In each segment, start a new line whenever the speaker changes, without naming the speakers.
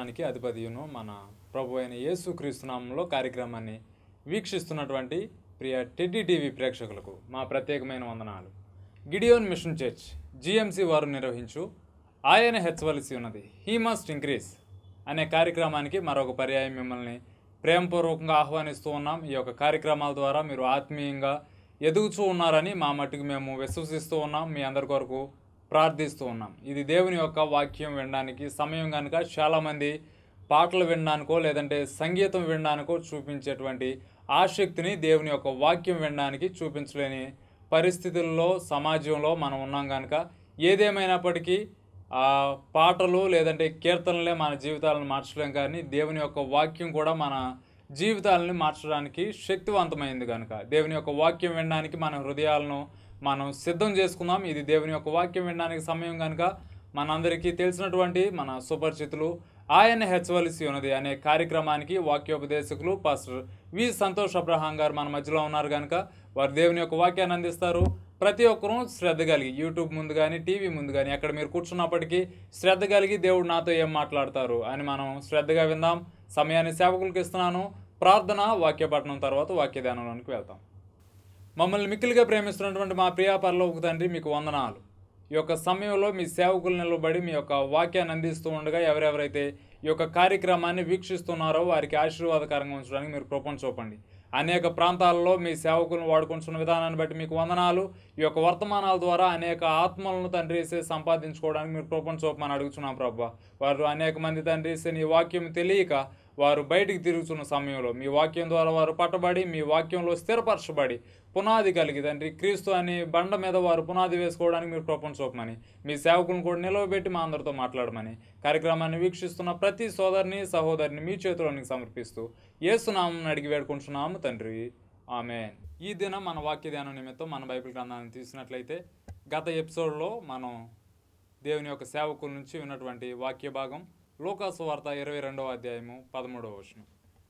సర్వలోకానికి అధిపతియును మన ప్రభు అయిన యేసు క్రీస్తునామంలో కార్యక్రమాన్ని వీక్షిస్తున్నటువంటి ప్రియ టెడ్డీ టీవీ ప్రేక్షకులకు మా ప్రత్యేకమైన వందనాలు గిడియోన్ మిషన్ చర్చ్ జిఎంసి వారు నిర్వహించు ఆయన హెచ్చవలసి ఉన్నది హీ మస్ట్ ఇంక్రీజ్ అనే కార్యక్రమానికి మరొక పర్యాయం మిమ్మల్ని ప్రేమపూర్వకంగా ఆహ్వానిస్తూ ఉన్నాం ఈ యొక్క కార్యక్రమాల ద్వారా మీరు ఆత్మీయంగా ఎదుగుతూ ఉన్నారని మా మట్టుకు మేము విశ్వసిస్తూ ఉన్నాం మీ అందరి కొరకు ప్రార్థిస్తూ ఉన్నాం ఇది దేవుని యొక్క వాక్యం వినడానికి సమయం కనుక చాలామంది పాటలు వినడానికో లేదంటే సంగీతం వినడానికో చూపించేటువంటి ఆసక్తిని దేవుని యొక్క వాక్యం వినడానికి చూపించలేని పరిస్థితుల్లో సమాజంలో మనం ఉన్నాం కనుక ఏదేమైనప్పటికీ ఆ పాటలు లేదంటే కీర్తనలే మన జీవితాలను మార్చలేం కానీ దేవుని యొక్క వాక్యం కూడా మన జీవితాలని మార్చడానికి శక్తివంతమైంది కనుక దేవుని యొక్క వాక్యం వినడానికి మన హృదయాలను మనం సిద్ధం చేసుకుందాం ఇది దేవుని యొక్క వాక్యం వినడానికి సమయం కనుక మనందరికీ తెలిసినటువంటి మన సుపరిచితులు ఆయన హెచ్చవలసి ఉన్నది అనే కార్యక్రమానికి వాక్యోపదేశకులు పాస్టర్ వి సంతోష్ అబ్రహాం గారు మన మధ్యలో ఉన్నారు కనుక వారు దేవుని యొక్క వాక్యాన్ని అందిస్తారు ప్రతి ఒక్కరూ శ్రద్ధ కలిగి యూట్యూబ్ ముందు కానీ టీవీ ముందు కానీ అక్కడ మీరు కూర్చున్నప్పటికీ శ్రద్ధ కలిగి దేవుడు నాతో ఏం మాట్లాడతారు అని మనం శ్రద్ధగా విందాం సమయాన్ని సేవకులకు ఇస్తున్నాను ప్రార్థన వాక్యపట్నం తర్వాత వాక్య ధ్యానంలోనికి వెళ్తాం మమ్మల్ని మిక్కిలిగా ప్రేమిస్తున్నటువంటి మా ప్రియా పరలోక తండ్రి మీకు వందనాలు ఈ యొక్క సమయంలో మీ సేవకులు నిలబడి మీ యొక్క వాక్యాన్ని అందిస్తూ ఉండగా ఎవరెవరైతే ఈ యొక్క కార్యక్రమాన్ని వీక్షిస్తున్నారో వారికి ఆశీర్వాదకరంగా ఉంచడానికి మీరు కృపను చూపండి అనేక ప్రాంతాలలో మీ సేవకులను వాడుకుంటున్న విధానాన్ని బట్టి మీకు వందనాలు ఈ యొక్క వర్తమానాల ద్వారా అనేక ఆత్మలను తండ్రి వేసే సంపాదించుకోవడానికి మీరు కృపను చూపమని అడుగుతున్నాం ప్రభా వారు అనేక మంది తండ్రి వేసే నీ వాక్యం తెలియక వారు బయటికి తిరుగుతున్న సమయంలో మీ వాక్యం ద్వారా వారు పట్టబడి మీ వాక్యంలో స్థిరపరచబడి పునాది కలిగి తండ్రి క్రీస్తు అని బండ మీద వారు పునాది వేసుకోవడానికి మీరు కృపను చూపమని మీ సేవకులను కూడా నిలవబెట్టి మా అందరితో మాట్లాడమని కార్యక్రమాన్ని వీక్షిస్తున్న ప్రతి సోదరిని సహోదరిని మీ చేతిలోనికి సమర్పిస్తూ ఏసునామం అడిగి వేడుకుంటున్నాము తండ్రి ఆమె ఈ దినం మన వాక్య ధ్యానం నిమిత్తం మన బైబిల్ గ్రంథాన్ని తీసినట్లయితే గత ఎపిసోడ్లో మనం దేవుని యొక్క సేవకుల నుంచి విన్నటువంటి వాక్య భాగం లోకాసు వార్త ఇరవై రెండవ అధ్యాయము పదమూడవ వచనం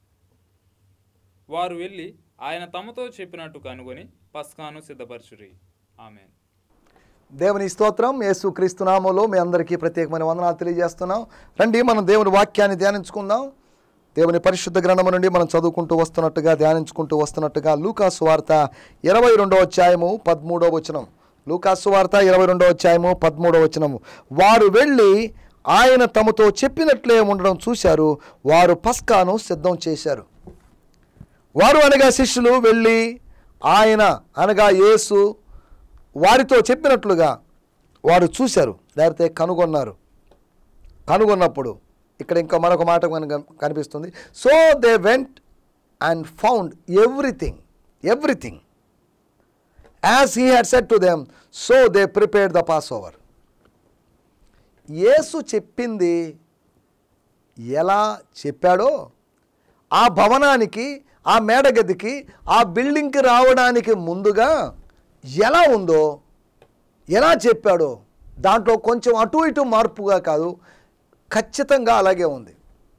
వారు వెళ్ళి ఆయన తమతో చెప్పినట్టు కనుగొని పస్కాను సిద్ధపరచురి ఆమె
దేవుని స్తోత్రం యేసు క్రీస్తునామంలో మీ అందరికీ ప్రత్యేకమైన వందనాలు తెలియజేస్తున్నాం రండి మనం దేవుని వాక్యాన్ని ధ్యానించుకుందాం దేవుని పరిశుద్ధ గ్రంథము నుండి మనం చదువుకుంటూ వస్తున్నట్టుగా ధ్యానించుకుంటూ వస్తున్నట్టుగా లూకాసు వార్త ఇరవై రెండో అధ్యాయము పదమూడో వచనం లూకాసు వార్త ఇరవై రెండో అధ్యాయము పదమూడో వచనము వారు వెళ్ళి ఆయన తమతో చెప్పినట్లే ఉండడం చూశారు వారు పస్కాను సిద్ధం చేశారు వారు అనగా శిష్యులు వెళ్ళి ఆయన అనగా యేసు వారితో చెప్పినట్లుగా వారు చూశారు లేకపోతే కనుగొన్నారు కనుగొన్నప్పుడు ఇక్కడ ఇంకా మరొక మాట మనకు కనిపిస్తుంది so they went and found everything everything as he had set to them so they prepared the Passover Yesu చెప్పింది ఎలా చెప్పాడో ఆ భవనానికి ఆ మేడగదికి ఆ బిల్డింగ్కి రావడానికి ముందుగా ఎలా ఉందో ఎలా చెప్పాడో దాంట్లో కొంచెం అటు ఇటు మార్పుగా కాదు ఖచ్చితంగా అలాగే ఉంది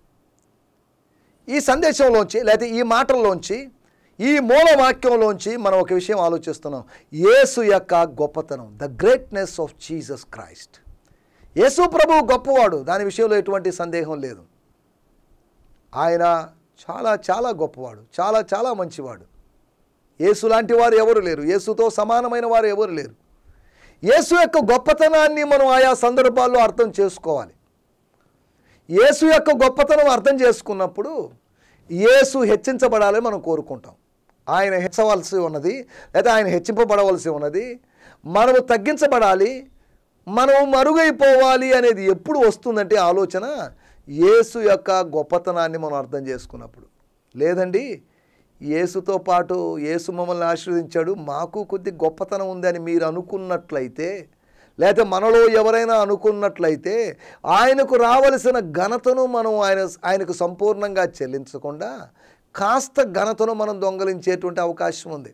ఈ సందేశంలోంచి లేకపోతే ఈ మాటల్లోంచి ఈ మూల వాక్యంలోంచి మనం ఒక విషయం ఆలోచిస్తున్నాం యేసు యొక్క గొప్పతనం the greatness of Jesus Christ Yesu ప్రభువు గొప్పవాడు దాని విషయంలో ఎటువంటి సందేహం లేదు ఆయన చాలా చాలా గొప్పవాడు చాలా చాలా మంచివాడు యేసు లాంటి వారు ఎవరు లేరు యేసుతో సమానమైన వారు ఎవరు లేరు యేసు యొక్క గొప్పతనాన్ని మనం ఆయా సందర్భాల్లో అర్థం చేసుకోవాలి యేసు యొక్క గొప్పతనం అర్థం చేసుకున్నప్పుడు యేసు హెచ్చించబడాలని మనం కోరుకుంటాం ఆయన హెచ్చవలసి ఉన్నది లేదా ఆయన హెచ్చింపబడవలసి ఉన్నది మనము తగ్గించబడాలి మనము మరుగైపోవాలి అనేది ఎప్పుడు వస్తుందంటే ఆలోచన యేసు యొక్క గొప్పతనాన్ని మనం అర్థం చేసుకున్నప్పుడు లేదండి యేసుతో పాటు యేసు మమ్మల్ని ఆశీర్వదించాడు మాకు కొద్ది గొప్పతనం ఉందని మీరు అనుకున్నట్లయితే లేకపోతే మనలో ఎవరైనా అనుకున్నట్లయితే ఆయనకు రావలసిన ఘనతను మనం ఆయన ఆయనకు సంపూర్ణంగా చెల్లించకుండా కాస్త ఘనతను మనం దొంగలించేటువంటి అవకాశం ఉంది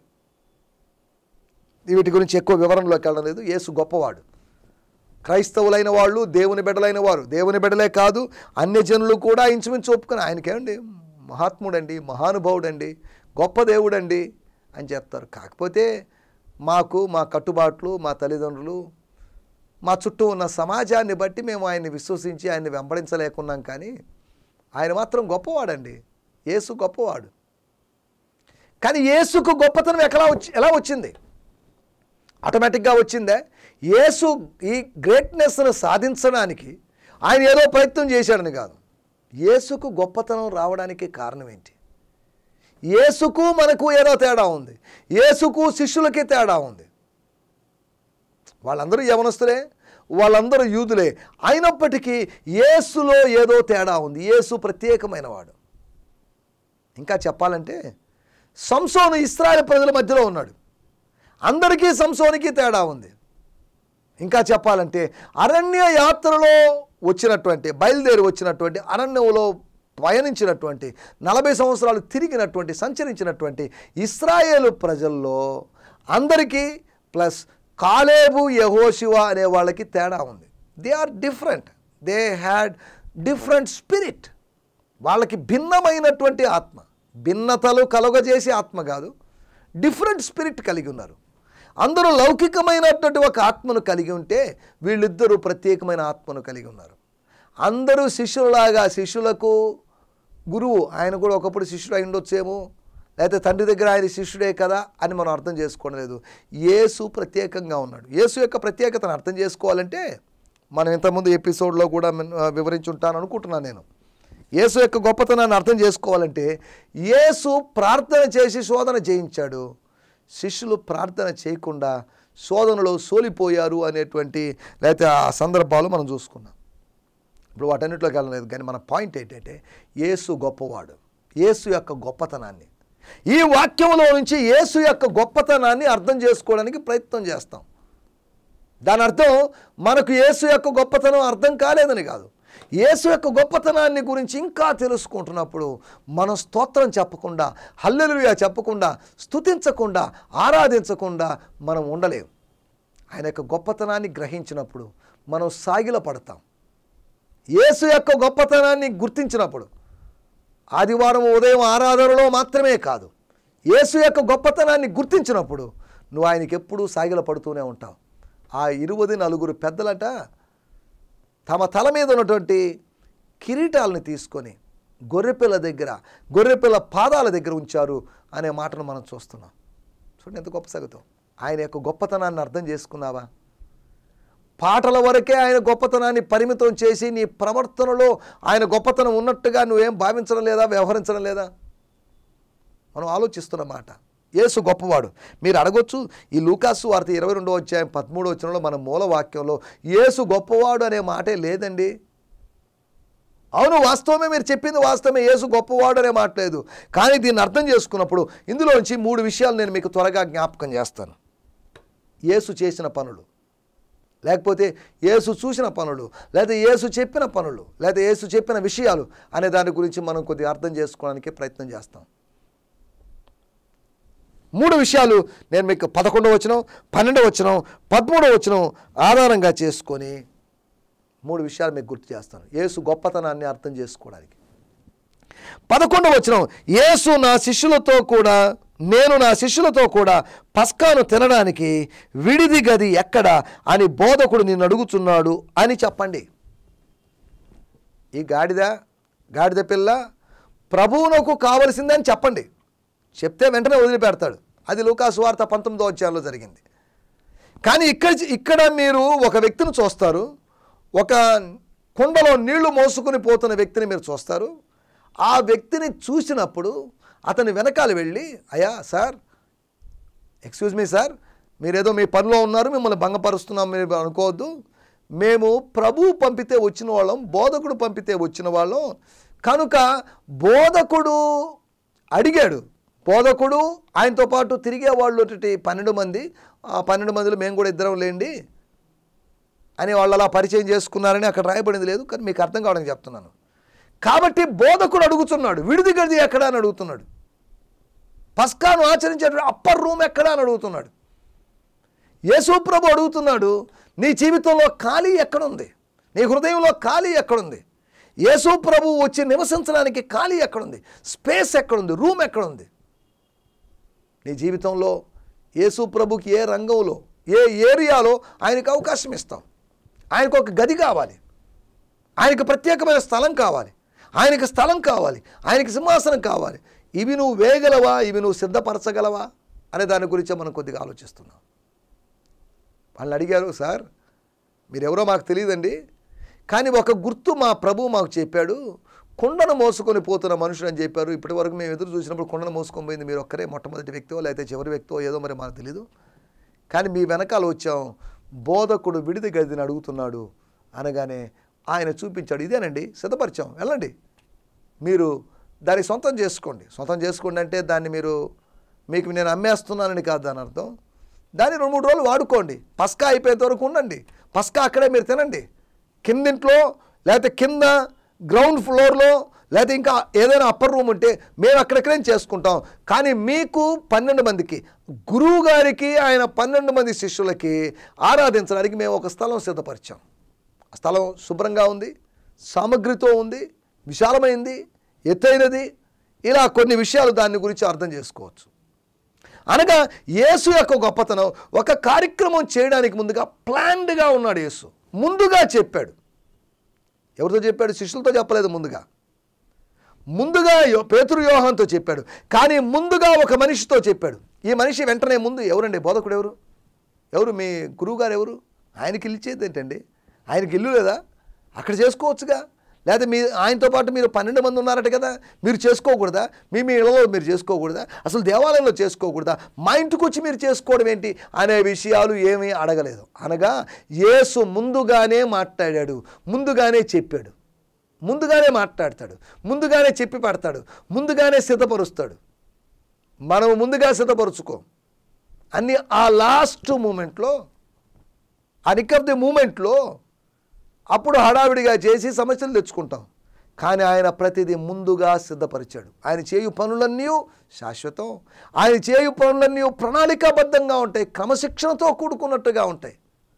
వీటి గురించి ఎక్కువ వివరంలోకి వెళ్ళడం లేదు యేసు గొప్పవాడు క్రైస్తవులైన వాళ్ళు దేవుని బిడ్డలైన వారు దేవుని బిడ్డలే కాదు అన్యజనులు కూడా ఇంచుమించు ఒప్పుకొని ఆయనకేమండి మహాత్ముడండి మహానుభావుడండి గొప్ప దేవుడండి అని చెప్తారు కాకపోతే మాకు మా కట్టుబాట్లు మా తల్లిదండ్రులు మా చుట్టూ ఉన్న సమాజాన్ని బట్టి మేము ఆయన్ని విశ్వసించి ఆయన్ని వెంబడించలేకున్నాం కానీ ఆయన మాత్రం గొప్పవాడండి యేసు గొప్పవాడు కానీ యేసుకు గొప్పతనం ఎక్కడ వచ్చి ఎలా వచ్చింది ఆటోమేటిక్గా వచ్చిందే యేసు ఈ గ్రేట్నెస్ను సాధించడానికి ఆయన ఏదో ప్రయత్నం చేశాడని కాదు యేసుకు గొప్పతనం రావడానికి కారణం ఏంటి యేసుకు మనకు ఏదో తేడా ఉంది యేసుకు శిష్యులకి తేడా ఉంది వాళ్ళందరూ యవనస్తులే వాళ్ళందరూ యూదులే అయినప్పటికీ యేసులో ఏదో తేడా ఉంది యేసు ప్రత్యేకమైన వాడు ఇంకా చెప్పాలంటే సంసోను ఇస్రాయల్ ప్రజల మధ్యలో ఉన్నాడు అందరికీ సంసోనికి తేడా ఉంది ఇంకా చెప్పాలంటే అరణ్య యాత్రలో వచ్చినటువంటి బయలుదేరి వచ్చినటువంటి అరణ్యంలో పయనించినటువంటి నలభై సంవత్సరాలు తిరిగినటువంటి సంచరించినటువంటి ఇస్రాయేలు ప్రజల్లో అందరికీ ప్లస్ కాలేబు యహోశివ అనే వాళ్ళకి తేడా ఉంది they are different they had different spirit వాళ్ళకి భిన్నమైనటువంటి ఆత్మ భిన్నతలు కలుగజేసే ఆత్మ కాదు డిఫరెంట్ స్పిరిట్ కలిగి ఉన్నారు అందరూ లౌకికమైనటువంటి ఒక ఆత్మను కలిగి ఉంటే వీళ్ళిద్దరూ ప్రత్యేకమైన ఆత్మను కలిగి ఉన్నారు అందరూ శిష్యులలాగా శిష్యులకు గురువు ఆయన కూడా ఒకప్పుడు శిష్యుడు అయి ఉండొచ్చేమో లేకపోతే తండ్రి దగ్గర ఆయన శిష్యుడే కదా అని మనం అర్థం చేసుకోవడం లేదు యేసు ప్రత్యేకంగా ఉన్నాడు యేసు యొక్క ప్రత్యేకతను అర్థం చేసుకోవాలంటే మనం ఇంతకుముందు ఎపిసోడ్లో కూడా మెన్- ఆ, వివరించి ఉంటాను అనుకుంటున్నాను నేను యేసు యొక్క గొప్పతనాన్ని అర్థం చేసుకోవాలంటే యేసు ప్రార్థన చేసి శోధన చేయించాడు శిష్యులు ప్రార్థన చేయకుండా శోధనలో సోలిపోయారు అనేటువంటి లేకపోతే ఆ సందర్భాలు మనం చూసుకున్నాం ఇప్పుడు వాటన్నిటిలోకి వెళ్ళలేదు కానీ మన పాయింట్ ఏంటంటే యేసు గొప్పవాడు యేసు యొక్క గొప్పతనాన్ని ఈ వాక్యంలో నుంచి యేసు యొక్క గొప్పతనాన్ని అర్థం చేసుకోవడానికి ప్రయత్నం చేస్తాం దాని అర్థం మనకు యేసు యొక్క గొప్పతనం అర్థం కాలేదని కాదు యేసు యొక్క గొప్పతనాన్ని గురించి ఇంకా తెలుసుకుంటున్నప్పుడు మనం స్తోత్రం చెప్పకుండా హల్లెలూయా చెప్పకుండా స్తుతించకుండా ఆరాధించకుండా మనం ఉండలేం ఆయన యొక్క గొప్పతనాన్ని గ్రహించినప్పుడు మనం సాగిల పడతాం యేసు యొక్క గొప్పతనాన్ని గుర్తించినప్పుడు ఆదివారం ఉదయం ఆరాధనలో మాత్రమే కాదు యేసు యొక్క గొప్పతనాన్ని గుర్తించినప్పుడు నువ్వు ఆయనకి ఎప్పుడూ సాగిల పడుతూనే ఉంటావు ఆ ఇరువది నలుగురు పెద్దలట తమ తల మీద ఉన్నటువంటి కిరీటాలను తీసుకొని గొర్రెపిల్ల దగ్గర గొర్రెపిల్ల పాదాల దగ్గర ఉంచారు అనే మాటను మనం చూస్తున్నాం చూడండి ఎంత గొప్ప సగతం ఆయన యొక్క గొప్పతనాన్ని అర్థం చేసుకున్నావా పాటల వరకే ఆయన గొప్పతనాన్ని పరిమితం చేసి నీ ప్రవర్తనలో ఆయన గొప్పతనం ఉన్నట్టుగా నువ్వేం భావించడం లేదా వ్యవహరించడం లేదా మనం ఆలోచిస్తున్న మాట యేసు గొప్పవాడు మీరు అడగొచ్చు ఈ లూకాసు వార్త ఇరవై రెండో అధ్యాయం పదమూడో వచ్చినలో మన మూల వాక్యంలో యేసు గొప్పవాడు అనే మాటే లేదండి అవును వాస్తవమే మీరు చెప్పింది వాస్తవమే యేసు గొప్పవాడు అనే మాట లేదు కానీ దీన్ని అర్థం చేసుకున్నప్పుడు ఇందులోంచి మూడు విషయాలు నేను మీకు త్వరగా జ్ఞాపకం చేస్తాను యేసు చేసిన పనులు లేకపోతే యేసు చూసిన పనులు లేదా యేసు చెప్పిన పనులు లేదా యేసు చెప్పిన విషయాలు అనే దాని గురించి మనం కొద్దిగా అర్థం చేసుకోవడానికి ప్రయత్నం చేస్తాం మూడు విషయాలు నేను మీకు పదకొండవ వచనం పన్నెండవ వచనం పదమూడవ వచనం ఆధారంగా చేసుకొని మూడు విషయాలు మీకు గుర్తు చేస్తాను యేసు గొప్పతనాన్ని అర్థం చేసుకోవడానికి పదకొండవ వచనం యేసు నా శిష్యులతో కూడా నేను నా శిష్యులతో కూడా పస్కాను తినడానికి విడిది గది ఎక్కడ అని బోధకుడు నిన్ను అడుగుతున్నాడు అని చెప్పండి ఈ గాడిద గాడిద పిల్ల ప్రభువునకు కావలసిందని చెప్పండి చెప్తే వెంటనే వదిలిపెడతాడు అది లూకాసు వార్త పంతొమ్మిదో అధ్యాయంలో జరిగింది కానీ ఇక్కడ ఇక్కడ మీరు ఒక వ్యక్తిని చూస్తారు ఒక కుండలో నీళ్లు మోసుకుని పోతున్న వ్యక్తిని మీరు చూస్తారు ఆ వ్యక్తిని చూసినప్పుడు అతని వెనకాల వెళ్ళి అయ్యా సార్ ఎక్స్క్యూజ్ మీ సార్ మీరేదో మీ పనిలో ఉన్నారు మిమ్మల్ని భంగపరుస్తున్నాం మీరు అనుకోవద్దు మేము ప్రభు పంపితే వచ్చిన వాళ్ళం బోధకుడు పంపితే వచ్చిన వాళ్ళం కనుక బోధకుడు అడిగాడు బోధకుడు ఆయనతో పాటు తిరిగే వాళ్ళు ఒకటి పన్నెండు మంది ఆ పన్నెండు మందిలో మేము కూడా ఇద్దరం లేండి అని వాళ్ళు అలా పరిచయం చేసుకున్నారని అక్కడ రాయబడింది లేదు కానీ మీకు అర్థం కావడానికి చెప్తున్నాను కాబట్టి బోధకుడు అడుగుతున్నాడు విడిది గది ఎక్కడ అని అడుగుతున్నాడు పస్కాను ఆచరించే అప్పర్ రూమ్ ఎక్కడ అని అడుగుతున్నాడు యేసు ప్రభు అడుగుతున్నాడు నీ జీవితంలో ఖాళీ ఎక్కడుంది నీ హృదయంలో ఖాళీ ఎక్కడుంది యేసు ప్రభు వచ్చి నివసించడానికి ఖాళీ ఎక్కడుంది స్పేస్ ఎక్కడుంది రూమ్ ఎక్కడుంది నీ జీవితంలో యేసు ప్రభుకి ఏ రంగంలో ఏ ఏరియాలో ఆయనకు అవకాశం ఇస్తాం ఆయనకు ఒక గది కావాలి ఆయనకు ప్రత్యేకమైన స్థలం కావాలి ఆయనకి స్థలం కావాలి ఆయనకి సింహాసనం కావాలి ఇవి నువ్వు వేయగలవా ఇవి నువ్వు సిద్ధపరచగలవా అనే దాని గురించే మనం కొద్దిగా ఆలోచిస్తున్నాం వాళ్ళని అడిగారు సార్ మీరెవరో మాకు తెలియదండి కానీ ఒక గుర్తు మా ప్రభు మాకు చెప్పాడు కుండను మోసుకొని పోతున్న మనుషుడు అని చెప్పారు ఇప్పటి వరకు మేము ఎదురు చూసినప్పుడు కుండను మోసుకొని పోయింది మీరు ఒక్కరే మొట్టమొదటి వ్యక్తిో లేకపోతే చివరి వ్యక్తిో ఏదో మరి మాకు తెలియదు కానీ మీ వెనకాల వచ్చాం బోధకుడు విడిది గదిని అడుగుతున్నాడు అనగానే ఆయన చూపించాడు ఇదేనండి సిద్ధపరిచాం వెళ్ళండి మీరు దాన్ని సొంతం చేసుకోండి సొంతం చేసుకోండి అంటే దాన్ని మీరు మీకు నేను అమ్మేస్తున్నానని కాదు దాని అర్థం దాన్ని రెండు మూడు రోజులు వాడుకోండి పస్కా అయిపోయేంత వరకు ఉండండి పస్కా అక్కడే మీరు తినండి కిందింట్లో లేకపోతే కింద గ్రౌండ్ ఫ్లోర్లో లేకపోతే ఇంకా ఏదైనా అప్పర్ రూమ్ ఉంటే మేము అక్కడెక్కడేం చేసుకుంటాం కానీ మీకు పన్నెండు మందికి గురువు గారికి ఆయన పన్నెండు మంది శిష్యులకి ఆరాధించడానికి మేము ఒక స్థలం సిద్ధపరిచాం ఆ స్థలం శుభ్రంగా ఉంది సామగ్రితో ఉంది విశాలమైంది ఎత్తైనది ఇలా కొన్ని విషయాలు దాని గురించి అర్థం చేసుకోవచ్చు అనగా యేసు యొక్క గొప్పతనం ఒక కార్యక్రమం చేయడానికి ముందుగా ప్లాన్డ్గా ఉన్నాడు యేసు ముందుగా చెప్పాడు ఎవరితో చెప్పాడు శిష్యులతో చెప్పలేదు ముందుగా ముందుగా యో- పేతురు యోహాన్తో చెప్పాడు కానీ ముందుగా ఒక మనిషితో చెప్పాడు ఈ మనిషి వెంటనే ముందు ఎవరండి బోధకుడు ఎవరు ఎవరు మీ గురువుగారు ఎవరు ఆయనకి ఇల్లు ఇచ్చేది ఏంటండి ఆయనకి ఇల్లు లేదా అక్కడ చేసుకోవచ్చుగా లేదా మీ ఆయనతో పాటు మీరు పన్నెండు మంది ఉన్నారట కదా మీరు చేసుకోకూడదా మీ మీ ఇళ్ళలో మీరు చేసుకోకూడదా అసలు దేవాలయంలో చేసుకోకూడదా మా ఇంటికి వచ్చి మీరు చేసుకోవడం ఏంటి అనే విషయాలు ఏమీ అడగలేదు అనగా యేసు ముందుగానే మాట్లాడాడు ముందుగానే చెప్పాడు ముందుగానే మాట్లాడతాడు ముందుగానే చెప్పి పెడతాడు ముందుగానే సిద్ధపరుస్తాడు మనం ముందుగా సిద్ధపరుచుకో అన్ని ఆ లాస్ట్ మూమెంట్లో ఆ నిక్ ఆఫ్ ది మూమెంట్లో అప్పుడు హడావిడిగా చేసి సమస్యలు తెచ్చుకుంటాం కానీ ఆయన ప్రతిదీ ముందుగా సిద్ధపరిచాడు ఆయన చేయు పనులన్నీ శాశ్వతం ఆయన చేయు పనులన్నీ ప్రణాళికాబద్ధంగా ఉంటాయి క్రమశిక్షణతో కూడుకున్నట్టుగా ఉంటాయి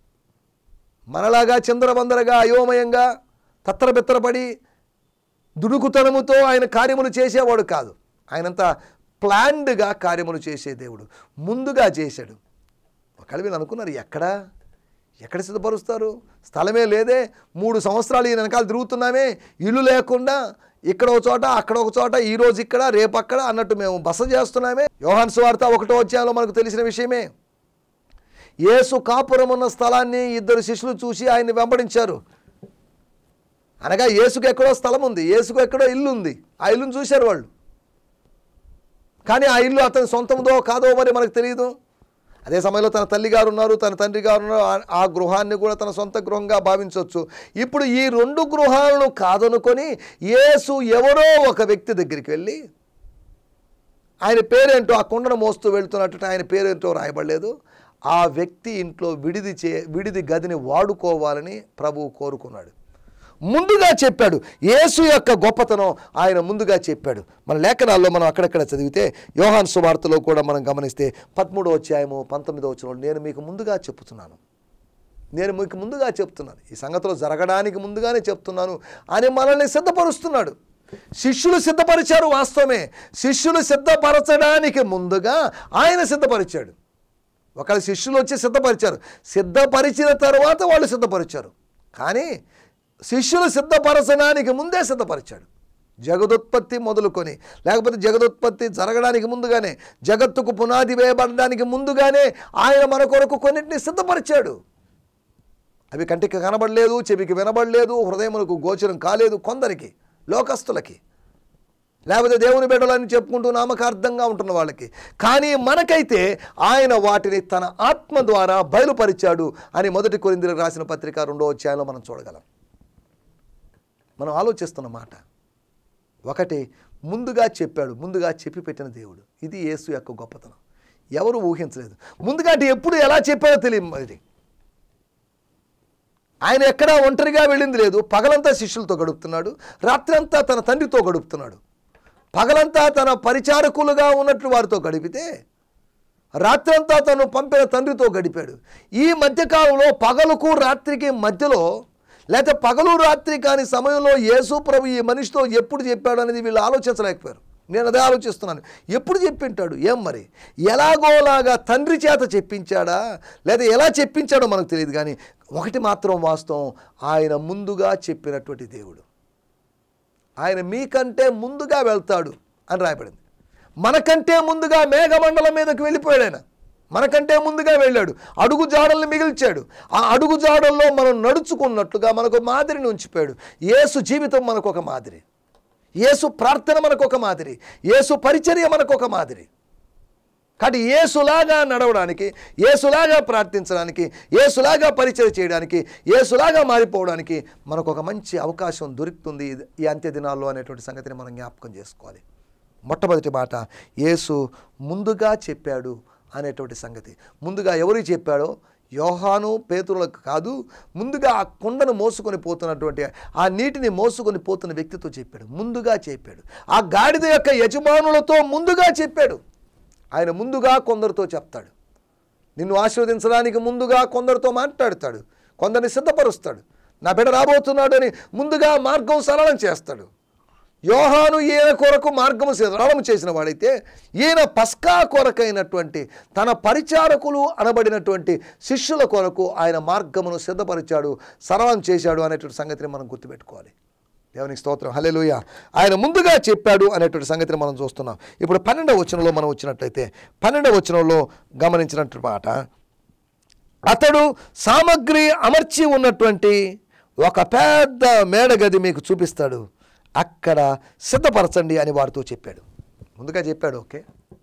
మనలాగా చంద్రబందరగా అయోమయంగా తత్తరబెత్తరపడి దుడుకుతనముతో ఆయన కార్యములు చేసేవాడు కాదు ఆయనంతా ప్లాన్డ్గా కార్యములు చేసే దేవుడు ముందుగా చేశాడు ఒకవేళ వీళ్ళు అనుకున్నారు ఎక్కడా ఎక్కడ సిద్ధపరుస్తారు స్థలమే లేదే మూడు సంవత్సరాలు ఈ వెనకాల తిరుగుతున్నామే ఇల్లు లేకుండా ఇక్కడ ఒక చోట అక్కడ ఒక చోట ఈ రోజు ఇక్కడ రేపు అక్కడ అన్నట్టు మేము బస చేస్తున్నామే యోహాన్ సువార్త ఒకటో అధ్యాయంలో మనకు తెలిసిన విషయమే యేసు కాపురం ఉన్న స్థలాన్ని ఇద్దరు శిష్యులు చూసి ఆయన్ని వెంబడించారు అనగా యేసుకు ఎక్కడో స్థలం ఉంది యేసుకు ఎక్కడో ఇల్లు ఉంది ఆ ఇల్లును చూశారు వాళ్ళు కానీ ఆ ఇల్లు అతని సొంతందో కాదో మరి మనకు తెలియదు అదే సమయంలో తన తల్లి గారు ఉన్నారు తన తండ్రి గారు ఉన్నారు ఆ- ఆ గృహాన్ని కూడా తన సొంత గృహంగా భావించవచ్చు ఇప్పుడు ఈ రెండు గృహాలను కాదనుకొని యేసు ఎవరో ఒక వ్యక్తి దగ్గరికి వెళ్ళి ఆయన పేరేంటో ఆ కుండను మోస్తూ వెళ్తున్నట్టు ఆయన పేరేంటో రాయబడలేదు ఆ వ్యక్తి ఇంట్లో విడిది చే విడిది గదిని వాడుకోవాలని ప్రభువు కోరుకున్నాడు ముందుగా చెప్పాడు యేసు యొక్క గొప్పతనం ఆయన ముందుగా చెప్పాడు మన లేఖనాల్లో మనం అక్కడక్కడ చదివితే యోహాన్ సువార్తలో కూడా మనం గమనిస్తే పదమూడో అధ్యాయము పంతొమ్మిదో వచ్చిన నేను మీకు ముందుగా చెప్తున్నాను నేను మీకు ముందుగా చెప్తున్నాను ఈ సంగతిలో జరగడానికి ముందుగానే చెప్తున్నాను అని మనల్ని సిద్ధపరుస్తున్నాడు శిష్యులు సిద్ధపరిచారు వాస్తవమే శిష్యులు సిద్ధపరచడానికి ముందుగా ఆయన సిద్ధపరిచాడు ఒకళ్ళ శిష్యులు వచ్చి సిద్ధపరిచారు సిద్ధపరిచిన తర్వాత వాళ్ళు సిద్ధపరిచారు కానీ శిష్యులు సిద్ధపరచడానికి ముందే సిద్ధపరిచాడు జగదుత్పత్తి మొదలుకొని లేకపోతే జగదుత్పత్తి జరగడానికి ముందుగానే జగత్తుకు పునాది వేయబడడానికి ముందుగానే ఆయన మన కొరకు కొన్నింటిని సిద్ధపరిచాడు అవి కంటికి కనబడలేదు చెవికి వినబడలేదు హృదయములకు గోచరం కాలేదు కొందరికి లోకస్తులకి లేకపోతే దేవుని బిడ్డలని చెప్పుకుంటూ నామకార్థంగా ఉంటున్న వాళ్ళకి కానీ మనకైతే ఆయన వాటిని తన ఆత్మ ద్వారా బయలుపరిచాడు అని మొదటి కొరిందులకు రాసిన పత్రిక రెండో అధ్యాయంలో మనం చూడగలం మనం ఆలోచిస్తున్న మాట ఒకటి ముందుగా చెప్పాడు ముందుగా చెప్పి పెట్టిన దేవుడు ఇది యేసు యొక్క గొప్పతనం ఎవరు ఊహించలేదు ముందుగా అంటే ఎప్పుడు ఎలా చెప్పాడో తెలియదు మరి ఆయన ఎక్కడా ఒంటరిగా వెళ్ళింది లేదు పగలంతా శిష్యులతో గడుపుతున్నాడు రాత్రంతా తన తండ్రితో గడుపుతున్నాడు పగలంతా తన పరిచారకులుగా ఉన్నట్లు వారితో గడిపితే రాత్రంతా తను పంపిన తండ్రితో గడిపాడు ఈ మధ్యకాలంలో పగలుకు రాత్రికి మధ్యలో లేకపోతే పగలు రాత్రి కాని సమయంలో యేసు ప్రభు ఈ మనిషితో ఎప్పుడు చెప్పాడు అనేది వీళ్ళు ఆలోచించలేకపోయారు నేను అదే ఆలోచిస్తున్నాను ఎప్పుడు చెప్పింటాడు ఏం మరి ఎలాగోలాగా తండ్రి చేత చెప్పించాడా లేదా ఎలా చెప్పించాడో మనకు తెలియదు కానీ ఒకటి మాత్రం వాస్తవం ఆయన ముందుగా చెప్పినటువంటి దేవుడు ఆయన మీకంటే ముందుగా వెళ్తాడు అని రాయబడింది మనకంటే ముందుగా మేఘమండలం మీదకి వెళ్ళిపోయాడు ఆయన మనకంటే ముందుగా వెళ్ళాడు అడుగు జాడల్ని మిగిల్చాడు ఆ అడుగు జాడల్లో మనం నడుచుకున్నట్టుగా మనకు మాదిరిని ఉంచిపోయాడు యేసు జీవితం మనకు ఒక మాదిరి యేసు ప్రార్థన మనకు ఒక మాదిరి యేసు పరిచర్య మనకు ఒక మాదిరి కాబట్టి ఏసులాగా నడవడానికి ఏసులాగా ప్రార్థించడానికి ఏసులాగా పరిచయం చేయడానికి ఏసులాగా మారిపోవడానికి మనకు ఒక మంచి అవకాశం దొరుకుతుంది ఇది- ఈ అంత్య దినాల్లో అనేటువంటి సంగతిని మనం జ్ఞాపకం చేసుకోవాలి మొట్టమొదటి మాట యేసు ముందుగా చెప్పాడు అనేటువంటి సంగతి ముందుగా ఎవరికి చెప్పాడో యోహాను పేతురులకు కాదు ముందుగా ఆ కుండను మోసుకొని పోతున్నటువంటి ఆ నీటిని మోసుకొని పోతున్న వ్యక్తితో చెప్పాడు ముందుగా చెప్పాడు ఆ గాడిద యొక్క యజమానులతో ముందుగా చెప్పాడు ఆయన ముందుగా కొందరితో చెప్తాడు నిన్ను ఆశీర్వదించడానికి ముందుగా కొందరితో మాట్లాడతాడు కొందరిని సిద్ధపరుస్తాడు నా బిడ్డ రాబోతున్నాడు అని ముందుగా మార్గం సరళం చేస్తాడు యోహాను ఈయన కొరకు మార్గము సరళం చేసిన వాడైతే ఈయన పస్కా కొరకైనటువంటి తన పరిచారకులు అనబడినటువంటి శిష్యుల కొరకు ఆయన మార్గమును సిద్ధపరిచాడు సరళం చేశాడు అనేటువంటి సంగతిని మనం గుర్తుపెట్టుకోవాలి దేవునికి స్తోత్రం హల్లెలూయా ఆయన ముందుగా చెప్పాడు అనేటువంటి సంగతిని మనం చూస్తున్నాం ఇప్పుడు పన్నెండవ వచనంలో మనం వచ్చినట్లయితే పన్నెండవ వచనంలో గమనించినట్టు మాట అతడు సామగ్రి అమర్చి ఉన్నటువంటి ఒక పెద్ద మేడగది మీకు చూపిస్తాడు అక్కడ సిద్ధపరచండి అని వారితో చెప్పాడు ముందుగా చెప్పాడు ఓకే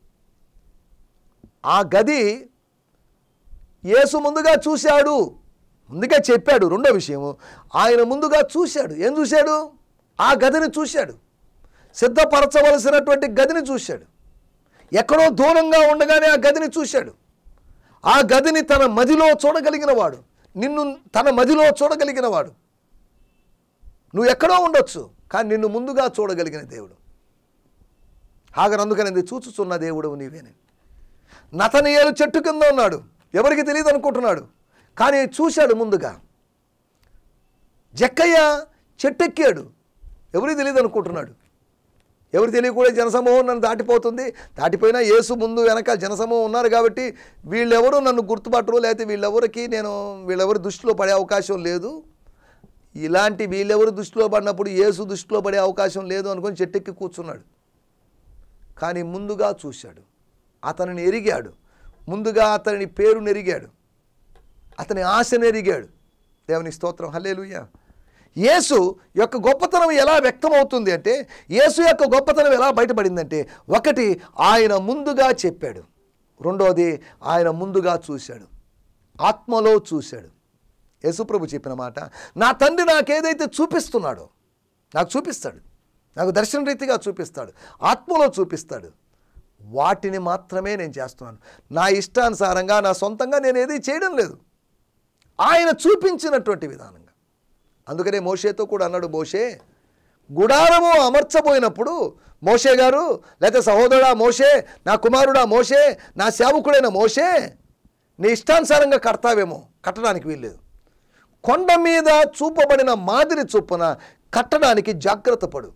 ఆ గది యేసు ముందుగా చూశాడు ముందుగా చెప్పాడు రెండో విషయము ఆయన ముందుగా చూశాడు ఏం చూశాడు ఆ గదిని చూశాడు సిద్ధపరచవలసినటువంటి గదిని చూశాడు ఎక్కడో దూరంగా ఉండగానే ఆ గదిని చూశాడు ఆ గదిని తన మదిలో చూడగలిగిన వాడు నిన్ను తన మదిలో చూడగలిగిన వాడు నువ్వు ఎక్కడో ఉండొచ్చు కానీ నిన్ను ముందుగా చూడగలిగిన దేవుడు హాగర్ అందుకనింది చూచుచున్న దేవుడు నీవేనే నతనియేలు చెట్టు కింద ఉన్నాడు ఎవరికి తెలియదు అనుకుంటున్నాడు కానీ చూశాడు ముందుగా జక్కయ్య చెట్టెక్కాడు ఎవరికి తెలియదు అనుకుంటున్నాడు ఎవరు తెలియకూడే జనసమూహం నన్ను దాటిపోతుంది దాటిపోయినా యేసు ముందు వెనక జనసమూహం ఉన్నారు కాబట్టి వీళ్ళెవరు నన్ను గుర్తుపట్టరు లేకపోతే వీళ్ళెవరికి నేను వీళ్ళెవరు దృష్టిలో పడే అవకాశం లేదు ఇలాంటి వీళ్ళెవరు దృష్టిలో పడినప్పుడు యేసు దృష్టిలో పడే అవకాశం లేదు అనుకొని చెట్టెక్కి కూర్చున్నాడు కానీ ముందుగా చూశాడు అతనిని ఎరిగాడు ముందుగా అతని పేరు నెరిగాడు అతని ఆశ నెరిగాడు దేవుని స్తోత్రం హల్లేలుయ్యా యేసు యొక్క గొప్పతనం ఎలా వ్యక్తమవుతుంది అంటే యేసు యొక్క గొప్పతనం ఎలా బయటపడిందంటే ఒకటి ఆయన ముందుగా చెప్పాడు రెండోది ఆయన ముందుగా చూశాడు ఆత్మలో చూశాడు యేసుప్రభు చెప్పిన మాట నా తండ్రి నాకేదైతే చూపిస్తున్నాడో నాకు చూపిస్తాడు నాకు దర్శన రీతిగా చూపిస్తాడు ఆత్మలో చూపిస్తాడు వాటిని మాత్రమే నేను చేస్తున్నాను నా ఇష్టానుసారంగా నా సొంతంగా నేను ఏది చేయడం లేదు ఆయన చూపించినటువంటి విధానంగా అందుకనే మోషేతో కూడా అన్నాడు మోషే గుడారము అమర్చబోయినప్పుడు మోషే గారు లేకపోతే సహోదరుడా మోషే నా కుమారుడా మోషే నా సేవకుడైన మోషే నీ ఇష్టానుసారంగా కడతావేమో కట్టడానికి వీల్లేదు కొండ మీద చూపబడిన మాదిరి చొప్పున కట్టడానికి జాగ్రత్త పడు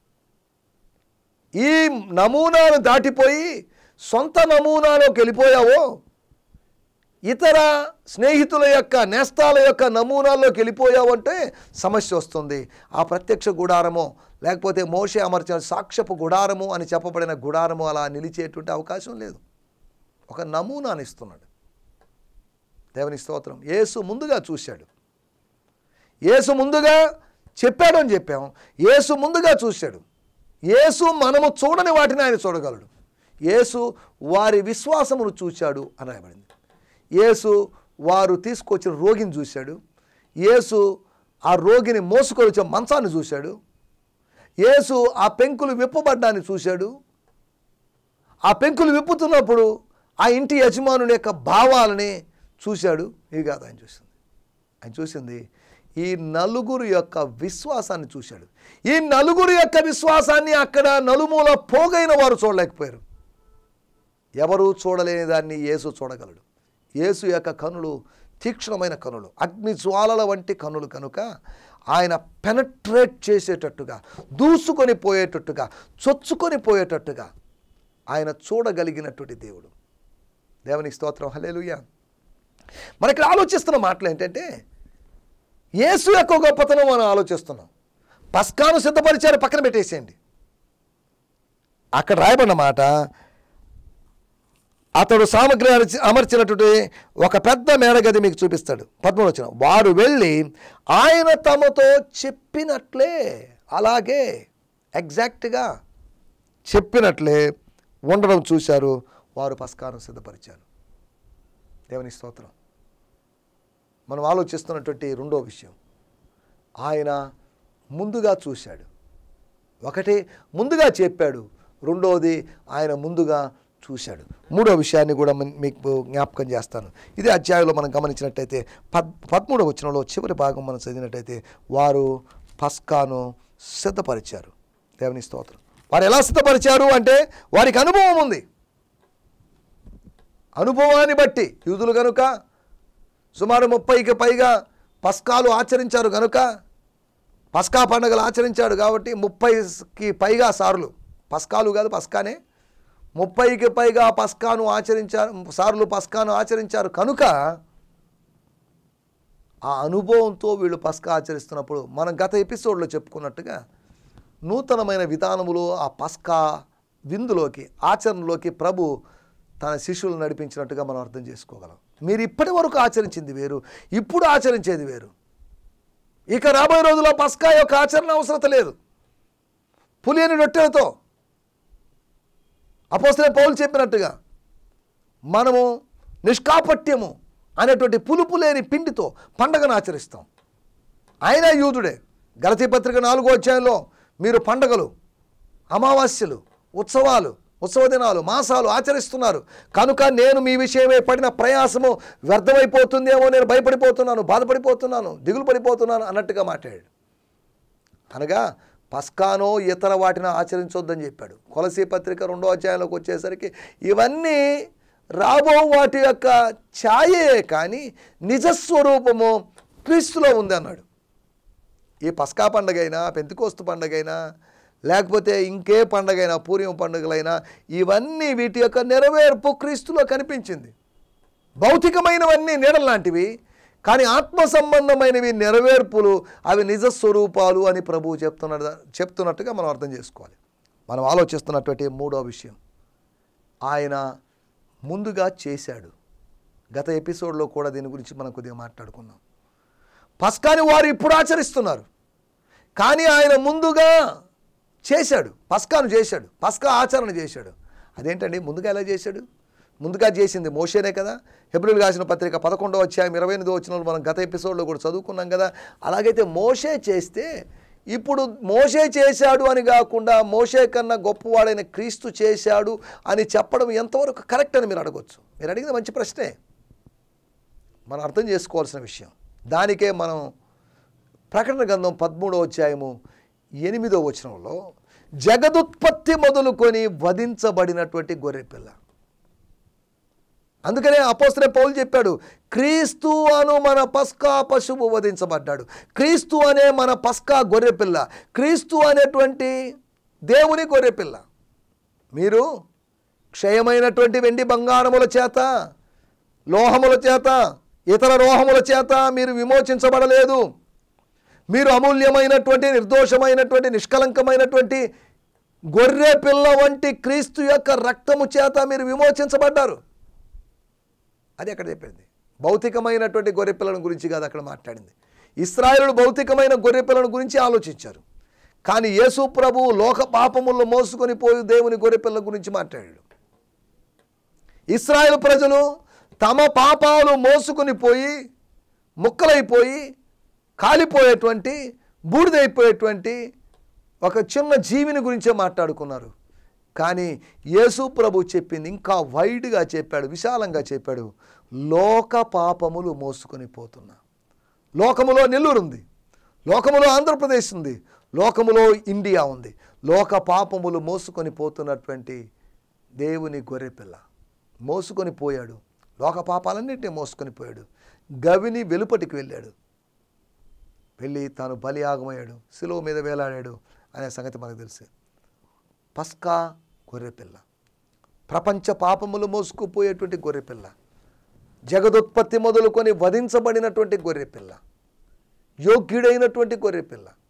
ఈ నమూనాను దాటిపోయి సొంత నమూనాలోకి వెళ్ళిపోయావో ఇతర స్నేహితుల యొక్క నేస్తాల యొక్క నమూనాల్లోకి వెళ్ళిపోయావంటే సమస్య వస్తుంది ఆ ప్రత్యక్ష గుడారము లేకపోతే మోషే అమర్చిన సాక్ష్యపు గుడారము అని చెప్పబడిన గుడారము అలా నిలిచేటువంటి అవకాశం లేదు ఒక నమూనాని ఇస్తున్నాడు దేవుని స్తోత్రం యేసు ముందుగా చూశాడు యేసు ముందుగా చెప్పాడు అని చెప్పాం యేసు ముందుగా చూశాడు యేసు మనము చూడని వాటిని ఆయన చూడగలడు యేసు వారి విశ్వాసమును చూశాడు అని రాయబడింది యేసు వారు తీసుకొచ్చిన రోగిని చూశాడు యేసు ఆ రోగిని మోసుకొని వచ్చే మంచాన్ని చూశాడు యేసు ఆ పెంకులు విప్పబడ్డాన్ని చూశాడు ఆ పెంకులు విప్పుతున్నప్పుడు ఆ ఇంటి యజమానుని యొక్క భావాలని చూశాడు ఇది కాదు ఆయన చూసింది ఆయన చూసింది ఈ నలుగురు యొక్క విశ్వాసాన్ని చూశాడు ఈ నలుగురు యొక్క విశ్వాసాన్ని అక్కడ నలుమూల పోగైన వారు చూడలేకపోయారు ఎవరు చూడలేని దాన్ని యేసు చూడగలడు యేసు యొక్క కనులు తీక్షణమైన కనులు అగ్ని జ్వాలల వంటి కనులు కనుక ఆయన పెనట్రేట్ చేసేటట్టుగా దూసుకొని పోయేటట్టుగా చొచ్చుకొని పోయేటట్టుగా ఆయన చూడగలిగినటువంటి దేవుడు దేవునికి స్తోత్రం హలేలుయ్యా మన ఇక్కడ ఆలోచిస్తున్న మాటలు ఏంటంటే యేసు యొక్క గొప్పతనం మనం ఆలోచిస్తున్నాం పస్కాను సిద్ధపరిచారు పక్కన పెట్టేసేయండి అక్కడ రాయబడిన మాట అతడు సామగ్రి అమర్చి- అమర్చినటువంటి ఒక పెద్ద మేడగది మీకు చూపిస్తాడు పద్మూడు వచ్చిన వారు వెళ్ళి ఆయన తమతో చెప్పినట్లే అలాగే ఎగ్జాక్ట్గా చెప్పినట్లే ఉండడం చూశారు వారు పస్కాను సిద్ధపరిచారు దేవుని స్తోత్రం మనం ఆలోచిస్తున్నటువంటి రెండో విషయం ఆయన ముందుగా చూశాడు ఒకటి ముందుగా చెప్పాడు రెండవది ఆయన ముందుగా చూశాడు మూడో విషయాన్ని కూడా మన- మీకు జ్ఞాపకం చేస్తాను ఇదే అధ్యాయంలో మనం గమనించినట్టయితే పద్ పదమూడవ వచనంలో చివరి భాగం మనం చదివినట్టయితే వారు పస్కాను సిద్ధపరిచారు దేవుని స్తోత్రం వారు ఎలా సిద్ధపరిచారు అంటే వారికి అనుభవం ఉంది అనుభవాన్ని బట్టి యూదులు కనుక సుమారు ముప్పైకి పైగా పస్కాలు ఆచరించారు కనుక పస్కా పండుగలు ఆచరించాడు కాబట్టి ముప్పైకి పైగా సార్లు పస్కాలు కాదు పస్కానే ముప్పైకి పైగా పస్కాను ఆచరించారు సార్లు పస్కాను ఆచరించారు కనుక ఆ అనుభవంతో వీళ్ళు పస్కా ఆచరిస్తున్నప్పుడు మనం గత ఎపిసోడ్లో చెప్పుకున్నట్టుగా నూతనమైన విధానములో ఆ పస్కా విందులోకి ఆచరణలోకి ప్రభు తన శిష్యులను నడిపించినట్టుగా మనం అర్థం చేసుకోగలం మీరు ఇప్పటి వరకు ఆచరించింది వేరు ఇప్పుడు ఆచరించేది వేరు ఇక రాబోయే రోజుల్లో పస్కా యొక్క ఆచరణ అవసరత లేదు పులియని రొట్టెలతో అపోసలే పౌలు చెప్పినట్టుగా మనము నిష్కాపట్యము అనేటువంటి పులుపు లేని పిండితో పండగను ఆచరిస్తాం ఆయన యూదుడే గలతీ పత్రిక నాలుగో అధ్యాయంలో మీరు పండగలు అమావాస్యలు ఉత్సవాలు ఉత్సవ దినాలు మాసాలు ఆచరిస్తున్నారు కనుక నేను మీ విషయమై పడిన ప్రయాసము వ్యర్థమైపోతుందేమో నేను భయపడిపోతున్నాను బాధపడిపోతున్నాను దిగులు పడిపోతున్నాను అన్నట్టుగా మాట్లాడాడు అనగా పస్కానో ఇతర వాటిని ఆచరించొద్దని చెప్పాడు కొలసీ పత్రిక రెండో అధ్యాయంలోకి వచ్చేసరికి ఇవన్నీ రాబో వాటి యొక్క ఛాయే కానీ నిజస్వరూపము క్రీస్తులో ఉంది అన్నాడు ఈ పస్కా పండగైనా పెంతికోస్తు పండగైనా లేకపోతే ఇంకే పండగైనా పూర్యం పండుగలైనా ఇవన్నీ వీటి యొక్క నెరవేర్పు క్రీస్తులో కనిపించింది భౌతికమైనవన్నీ నీడలు లాంటివి కానీ ఆత్మ సంబంధమైనవి నెరవేర్పులు అవి నిజ స్వరూపాలు అని ప్రభువు చెప్తున్న చెప్తున్నట్టుగా మనం అర్థం చేసుకోవాలి మనం ఆలోచిస్తున్నటువంటి మూడో విషయం ఆయన ముందుగా చేశాడు గత ఎపిసోడ్లో కూడా దీని గురించి మనం కొద్దిగా మాట్లాడుకున్నాం పస్కాని వారు ఇప్పుడు ఆచరిస్తున్నారు కానీ ఆయన ముందుగా చేశాడు పస్కాను చేశాడు పస్కా ఆచరణ చేశాడు అదేంటండి ముందుగా ఎలా చేశాడు ముందుగా చేసింది మోషేనే కదా హెబ్రిల్ రాసిన పత్రిక పదకొండవ అధ్యాయం ఇరవై ఎనిమిదో వచ్చిన మనం గత ఎపిసోడ్లో కూడా చదువుకున్నాం కదా అలాగైతే మోషే చేస్తే ఇప్పుడు మోషే చేశాడు అని కాకుండా మోషే కన్నా గొప్పవాడైన క్రీస్తు చేశాడు అని చెప్పడం ఎంతవరకు కరెక్ట్ అని మీరు అడగొచ్చు మీరు అడిగిన మంచి ప్రశ్నే మనం అర్థం చేసుకోవాల్సిన విషయం దానికే మనం ప్రకటన గ్రంథం పదమూడో అధ్యాయము ఎనిమిదో వచనంలో జగదుత్పత్తి మొదలుకొని వధించబడినటువంటి గొర్రెపిల్ల అందుకనే అపోస్తలే పౌలు చెప్పాడు క్రీస్తు అను మన పస్కా పశువు వధించబడ్డాడు క్రీస్తు అనే మన పస్కా గొర్రెపిల్ల క్రీస్తు అనేటువంటి దేవుని గొర్రెపిల్ల మీరు క్షయమైనటువంటి వెండి బంగారముల చేత లోహముల చేత ఇతర లోహముల చేత మీరు విమోచించబడలేదు మీరు అమూల్యమైనటువంటి నిర్దోషమైనటువంటి నిష్కలంకమైనటువంటి గొర్రె పిల్ల వంటి క్రీస్తు యొక్క రక్తము చేత మీరు విమోచించబడ్డారు అది అక్కడ చెప్పింది భౌతికమైనటువంటి గొర్రె పిల్లల గురించి కాదు అక్కడ మాట్లాడింది ఇస్రాయేలు భౌతికమైన గొర్రె పిల్లల గురించి ఆలోచించారు కానీ యేసు ప్రభు లోక పాపముల్లో మోసుకొని పోయి దేవుని గొర్రె పిల్లల గురించి మాట్లాడాడు ఇస్రాయేల్ ప్రజలు తమ పాపాలు మోసుకొని పోయి ముక్కలైపోయి కాలిపోయేటువంటి బూడిదైపోయేటువంటి ఒక చిన్న జీవిని గురించే మాట్లాడుకున్నారు కానీ యేసు ప్రభు చెప్పింది ఇంకా వైడ్గా చెప్పాడు విశాలంగా చెప్పాడు లోక పాపములు మోసుకొని పోతున్నా లోకములో నెల్లూరు ఉంది లోకములో ఆంధ్రప్రదేశ్ ఉంది లోకములో ఇండియా ఉంది లోక పాపములు మోసుకొని పోతున్నటువంటి దేవుని గొర్రెపిల్ల మోసుకొని పోయాడు లోక పాపాలన్నింటినీ మోసుకొని పోయాడు గవిని వెలుపటికి వెళ్ళాడు వెళ్ళి తాను బలియాగమయ్యాడు శిలువ మీద వేలాడాడు అనే సంగతి మనకు తెలుసు పస్కా గొర్రెపిల్ల ప్రపంచ పాపములు మోసుకుపోయేటువంటి గొర్రెపిల్ల జగదుత్పత్తి మొదలుకొని వధించబడినటువంటి గొర్రెపిల్ల యోగ్యుడైనటువంటి గొర్రెపిల్ల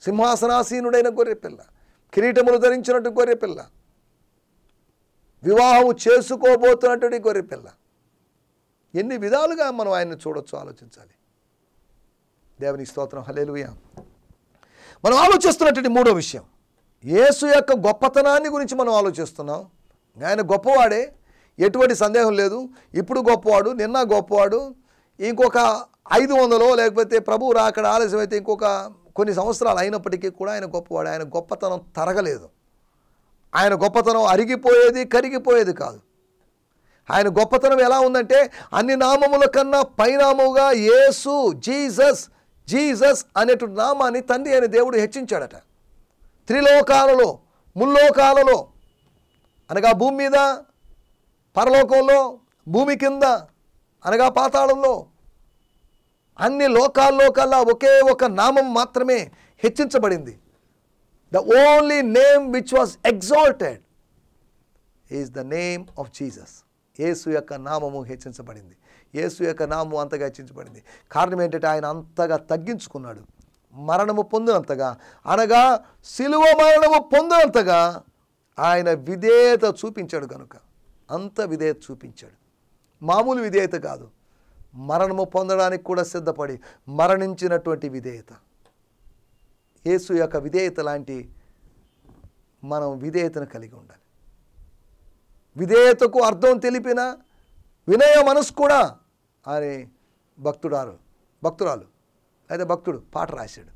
సింహాసనాసీనుడైన గొర్రెపిల్ల కిరీటములు ధరించినట్టు గొర్రెపిల్ల వివాహము చేసుకోబోతున్నటువంటి గొర్రెపిల్ల ఎన్ని విధాలుగా మనం ఆయన్ని చూడొచ్చు ఆలోచించాలి దేవుని స్తోత్రం హలేలుయా మనం ఆలోచిస్తున్నటువంటి మూడో విషయం యేసు యొక్క గొప్పతనాన్ని గురించి మనం ఆలోచిస్తున్నాం ఆయన గొప్పవాడే ఎటువంటి సందేహం లేదు ఇప్పుడు గొప్పవాడు నిన్న గొప్పవాడు ఇంకొక ఐదు వందలో లేకపోతే ప్రభువు రాకడ ఆలస్యం అయితే ఇంకొక కొన్ని సంవత్సరాలు అయినప్పటికీ కూడా ఆయన గొప్పవాడు ఆయన గొప్పతనం తరగలేదు ఆయన గొప్పతనం అరిగిపోయేది కరిగిపోయేది కాదు ఆయన గొప్పతనం ఎలా ఉందంటే అన్ని నామముల కన్నా పైనామముగా యేసు జీసస్ జీసస్ అనేటువంటి నామాన్ని తండ్రి అయిన దేవుడు హెచ్చించాడట త్రిలోకాలలో ముల్లోకాలలో అనగా భూమి మీద పరలోకంలో భూమి కింద అనగా పాతాళంలో అన్ని లోకాల్లో కల్లా ఒకే ఒక నామం మాత్రమే హెచ్చించబడింది the only name which was exalted is the name of Jesus Yesu యొక్క నామము హెచ్చించబడింది యేసు యొక్క నామము అంతగా హెచ్చించబడింది కారణం ఏంటంటే ఆయన అంతగా తగ్గించుకున్నాడు మరణము పొందినంతగా అనగా సిలువ మరణము పొందినంతగా ఆయన విధేయత చూపించాడు కనుక అంత విధేయత చూపించాడు మామూలు విధేయత కాదు మరణము పొందడానికి కూడా సిద్ధపడి మరణించినటువంటి విధేయత యేసు యొక్క విధేయత లాంటి మనం విధేయతను కలిగి ఉండాలి విధేయతకు అర్థం తెలిపిన వినయ మనసు కూడా అని భక్తుడారు భక్తురాలు లేదా భక్తుడు పాట రాశాడు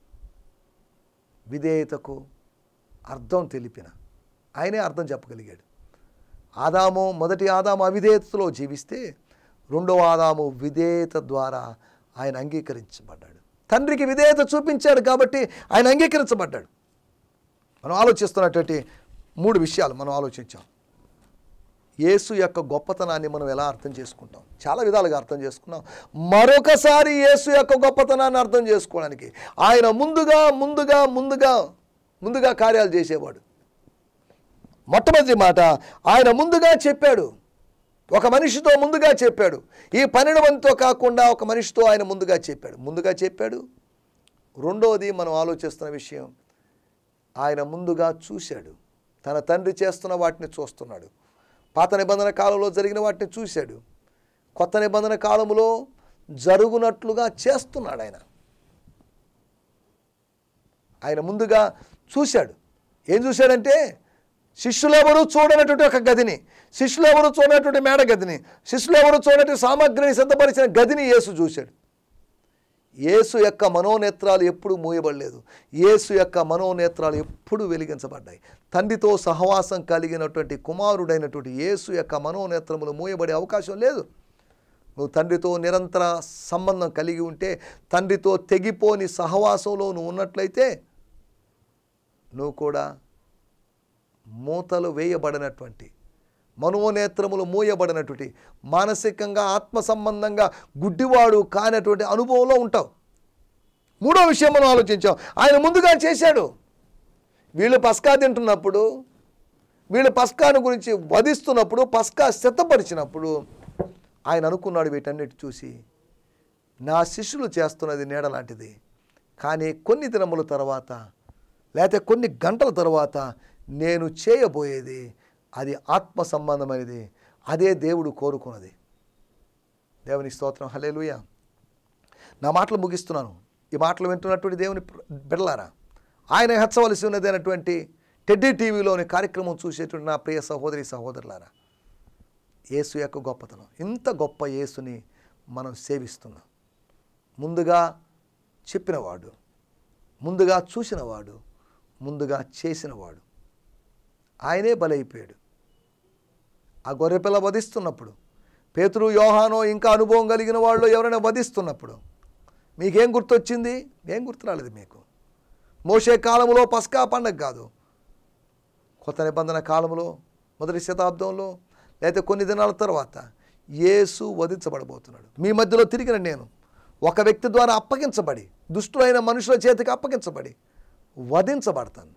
విధేయతకు అర్థం తెలిపిన ఆయనే అర్థం చెప్పగలిగాడు ఆదాము మొదటి ఆదాము అవిధేయతలో జీవిస్తే రెండవ ఆదాము విధేయత ద్వారా ఆయన అంగీకరించబడ్డాడు తండ్రికి విధేయత చూపించాడు కాబట్టి ఆయన అంగీకరించబడ్డాడు మనం ఆలోచిస్తున్నటువంటి మూడు విషయాలు మనం ఆలోచించాం యేసు యొక్క గొప్పతనాన్ని మనం ఎలా అర్థం చేసుకుంటాం చాలా విధాలుగా అర్థం చేసుకున్నాం మరొకసారి యేసు యొక్క గొప్పతనాన్ని అర్థం చేసుకోవడానికి ఆయన ముందుగా ముందుగా ముందుగా ముందుగా కార్యాలు చేసేవాడు మొట్టమొదటి మాట ఆయన ముందుగా చెప్పాడు ఒక మనిషితో ముందుగా చెప్పాడు ఈ పన్నెండు మందితో కాకుండా ఒక మనిషితో ఆయన ముందుగా చెప్పాడు ముందుగా చెప్పాడు రెండవది మనం ఆలోచిస్తున్న విషయం ఆయన ముందుగా చూశాడు తన తండ్రి చేస్తున్న వాటిని చూస్తున్నాడు పాత నిబంధన కాలంలో జరిగిన వాటిని చూశాడు కొత్త నిబంధన కాలంలో జరుగునట్లుగా చేస్తున్నాడు ఆయన ఆయన ముందుగా చూశాడు ఏం చూశాడంటే శిష్యులెవరూ చూడనటువంటి ఒక గదిని శిష్యులెవరూ చూడనటువంటి మేడ గదిని శిష్యులెవరూ చూడనటువంటి సామగ్రిని సిద్ధపరిచిన గదిని యేసు చూశాడు యేసు యొక్క మనోనేత్రాలు ఎప్పుడు మూయబడలేదు యేసు యొక్క మనోనేత్రాలు ఎప్పుడు వెలిగించబడ్డాయి తండ్రితో సహవాసం కలిగినటువంటి కుమారుడైనటువంటి యేసు యొక్క మనోనేత్రములు మూయబడే అవకాశం లేదు నువ్వు తండ్రితో నిరంతర సంబంధం కలిగి ఉంటే తండ్రితో తెగిపోని సహవాసంలో నువ్వు ఉన్నట్లయితే నువ్వు కూడా మూతలు వేయబడినటువంటి మనోనేత్రములు మూయబడినటువంటి మానసికంగా ఆత్మ సంబంధంగా గుడ్డివాడు కానటువంటి అనుభవంలో ఉంటావు మూడో విషయం మనం ఆలోచించాం ఆయన ముందుగా చేశాడు వీళ్ళు పస్కా తింటున్నప్పుడు వీళ్ళు పస్కాను గురించి వధిస్తున్నప్పుడు పస్కా సిద్ధపరిచినప్పుడు ఆయన అనుకున్నాడు వీటన్నిటి చూసి నా శిష్యులు చేస్తున్నది నీడ లాంటిది కానీ కొన్ని దినముల తర్వాత లేకపోతే కొన్ని గంటల తర్వాత నేను చేయబోయేది అది ఆత్మ సంబంధమైనది అదే దేవుడు కోరుకున్నది దేవుని స్తోత్రం హలేలుయ నా మాటలు ముగిస్తున్నాను ఈ మాటలు వింటున్నటువంటి దేవుని ప్ర- బిడ్డలారా ఆయన హెచ్చవలసి ఉన్నది అయినటువంటి టెడ్డీ టీవీలోని కార్యక్రమం చూసేటువంటి నా ప్రియ సహోదరి సహోదరులారా యేసు యొక్క గొప్పతనం ఇంత గొప్ప యేసుని మనం సేవిస్తున్నాం ముందుగా చెప్పినవాడు ముందుగా చూసినవాడు ముందుగా చేసినవాడు ఆయనే బలైపోయాడు ఆ గొర్రెపిల్ల వధిస్తున్నప్పుడు పేతురు యోహానో ఇంకా అనుభవం కలిగిన వాళ్ళు ఎవరైనా వధిస్తున్నప్పుడు మీకేం గుర్తొచ్చింది ఏం గుర్తు రాలేదు మీకు మోసే కాలంలో పస్కా పండగ కాదు కొత్త నిబంధన కాలంలో మొదటి శతాబ్దంలో లేకపోతే కొన్ని దినాల తర్వాత యేసు వధించబడబోతున్నాడు మీ మధ్యలో తిరిగిన నేను ఒక వ్యక్తి ద్వారా అప్పగించబడి దుష్టులైన మనుషుల చేతికి అప్పగించబడి వధించబడతాను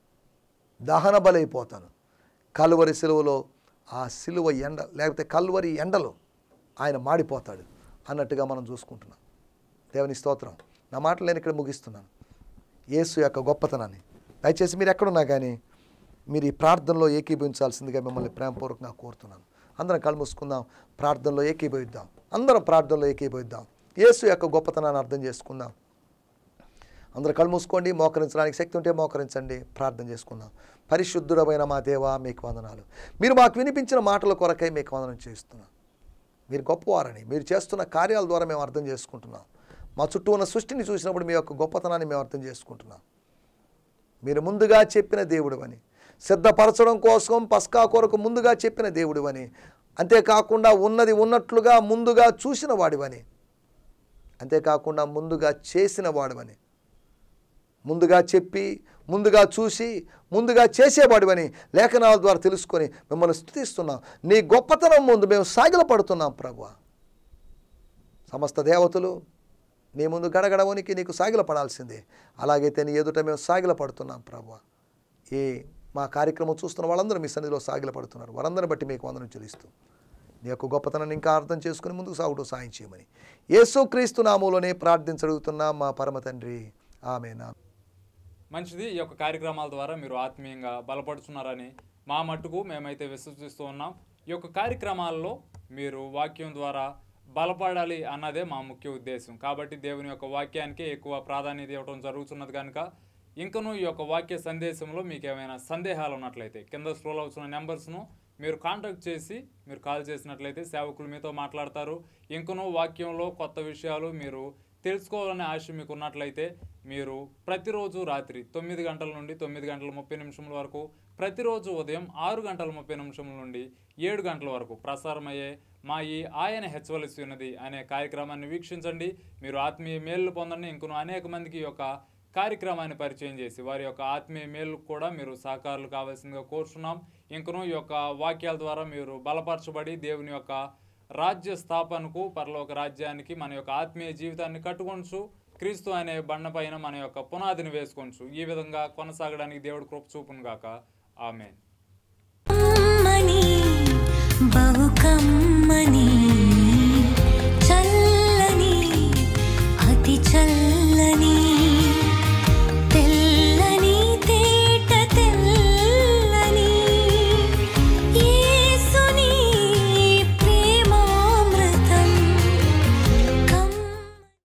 దహన బలైపోతాను కలువరి సిలువలో ఆ సిలువ ఎండ లేకపోతే కల్వరి ఎండలో ఆయన మాడిపోతాడు అన్నట్టుగా మనం చూసుకుంటున్నాం దేవుని స్తోత్రం నా మాటలు నేను ఇక్కడ ముగిస్తున్నాను యేసు యొక్క గొప్పతనాన్ని దయచేసి మీరు ఎక్కడున్నా కానీ మీరు ఈ ప్రార్థనలో ఏకీభవించాల్సిందిగా మిమ్మల్ని ప్రేమపూర్వకంగా కోరుతున్నాను అందరం కళ్ళు మూసుకుందాం ప్రార్థనలో ఏకీభవిద్దాం అందరం ప్రార్థనలో ఏకీభవిద్దాం యేసు యొక్క గొప్పతనాన్ని అర్థం చేసుకుందాం అందరూ కళ్ళు మూసుకోండి మోకరించడానికి శక్తి ఉంటే మోకరించండి ప్రార్థన చేసుకుందాం పరిశుద్ధుడమైన మా దేవా మీకు వందనాలు మీరు మాకు వినిపించిన మాటల కొరకై మీకు వందనం చేస్తున్నాం మీరు గొప్పవారని మీరు చేస్తున్న కార్యాల ద్వారా మేము అర్థం చేసుకుంటున్నాం మా చుట్టూ ఉన్న సృష్టిని చూసినప్పుడు మీ యొక్క గొప్పతనాన్ని మేము అర్థం చేసుకుంటున్నాం మీరు ముందుగా చెప్పిన దేవుడు అని సిద్ధపరచడం కోసం పస్కా కొరకు ముందుగా చెప్పిన దేవుడు అని అంతేకాకుండా ఉన్నది ఉన్నట్లుగా ముందుగా చూసిన వాడివని అంతేకాకుండా ముందుగా చేసిన వాడివని ముందుగా చెప్పి ముందుగా చూసి ముందుగా చేసేవాడివని లేఖనాల ద్వారా తెలుసుకొని మిమ్మల్ని స్థుతిస్తున్నాం నీ గొప్పతనం ముందు మేము సాగిలపడుతున్నాం ప్రభు సమస్త దేవతలు నీ ముందు గడగడ ఉనికి నీకు సాగిలపడాల్సిందే అలాగైతే నీ ఎదుట మేము సాగిలపడుతున్నాం ప్రభు ఈ మా కార్యక్రమం చూస్తున్న వాళ్ళందరూ మీ సన్నిధిలో సాగిలపడుతున్నారు వారందరిని బట్టి మీకు వందనం చెల్లిస్తూ నీ యొక్క గొప్పతనాన్ని ఇంకా అర్థం చేసుకుని ముందుకు సాగుతూ సాయం చేయమని యేసుక్రీస్తు నామంలోనే ప్రార్థించడుగుతున్నాం మా పరమ తండ్రి ఆమెనా
మంచిది ఈ యొక్క కార్యక్రమాల ద్వారా మీరు ఆత్మీయంగా బలపడుతున్నారని మా మట్టుకు మేమైతే విశ్వసిస్తూ ఉన్నాం ఈ యొక్క కార్యక్రమాల్లో మీరు వాక్యం ద్వారా బలపడాలి అన్నదే మా ముఖ్య ఉద్దేశం కాబట్టి దేవుని యొక్క వాక్యానికి ఎక్కువ ప్రాధాన్యత ఇవ్వడం జరుగుతున్నది కనుక ఇంకనూ ఈ యొక్క వాక్య సందేశంలో మీకు ఏమైనా సందేహాలు ఉన్నట్లయితే కింద స్క్రోల్ అవుతున్న నెంబర్స్ను మీరు కాంటాక్ట్ చేసి మీరు కాల్ చేసినట్లయితే సేవకులు మీతో మాట్లాడతారు ఇంకనూ వాక్యంలో కొత్త విషయాలు మీరు తెలుసుకోవాలనే ఆశ మీకు ఉన్నట్లయితే మీరు ప్రతిరోజు రాత్రి తొమ్మిది గంటల నుండి తొమ్మిది గంటల ముప్పై నిమిషముల వరకు ప్రతిరోజు ఉదయం ఆరు గంటల ముప్పై నిమిషముల నుండి ఏడు గంటల వరకు ప్రసారమయ్యే మా ఈ ఆయన హెచ్చవలసి ఉన్నది అనే కార్యక్రమాన్ని వీక్షించండి మీరు ఆత్మీయ మేలు పొందండి ఇంకొన అనేక మందికి ఈ యొక్క కార్యక్రమాన్ని పరిచయం చేసి వారి యొక్క ఆత్మీయ మేలు కూడా మీరు సహకారులు కావాల్సిందిగా కోరుచున్నాం ఇంకనూ ఈ యొక్క వాక్యాల ద్వారా మీరు బలపరచబడి దేవుని యొక్క రాజ్య స్థాపనకు పరలోక రాజ్యానికి మన యొక్క ఆత్మీయ జీవితాన్ని కట్టుకొనచ్చు క్రీస్తు అనే బండ పైన మన యొక్క పునాదిని వేసుకోవచ్చు ఈ విధంగా కొనసాగడానికి దేవుడు కృప చూపును గాక ఆమెన్
కమ్మని బహు కమ్మని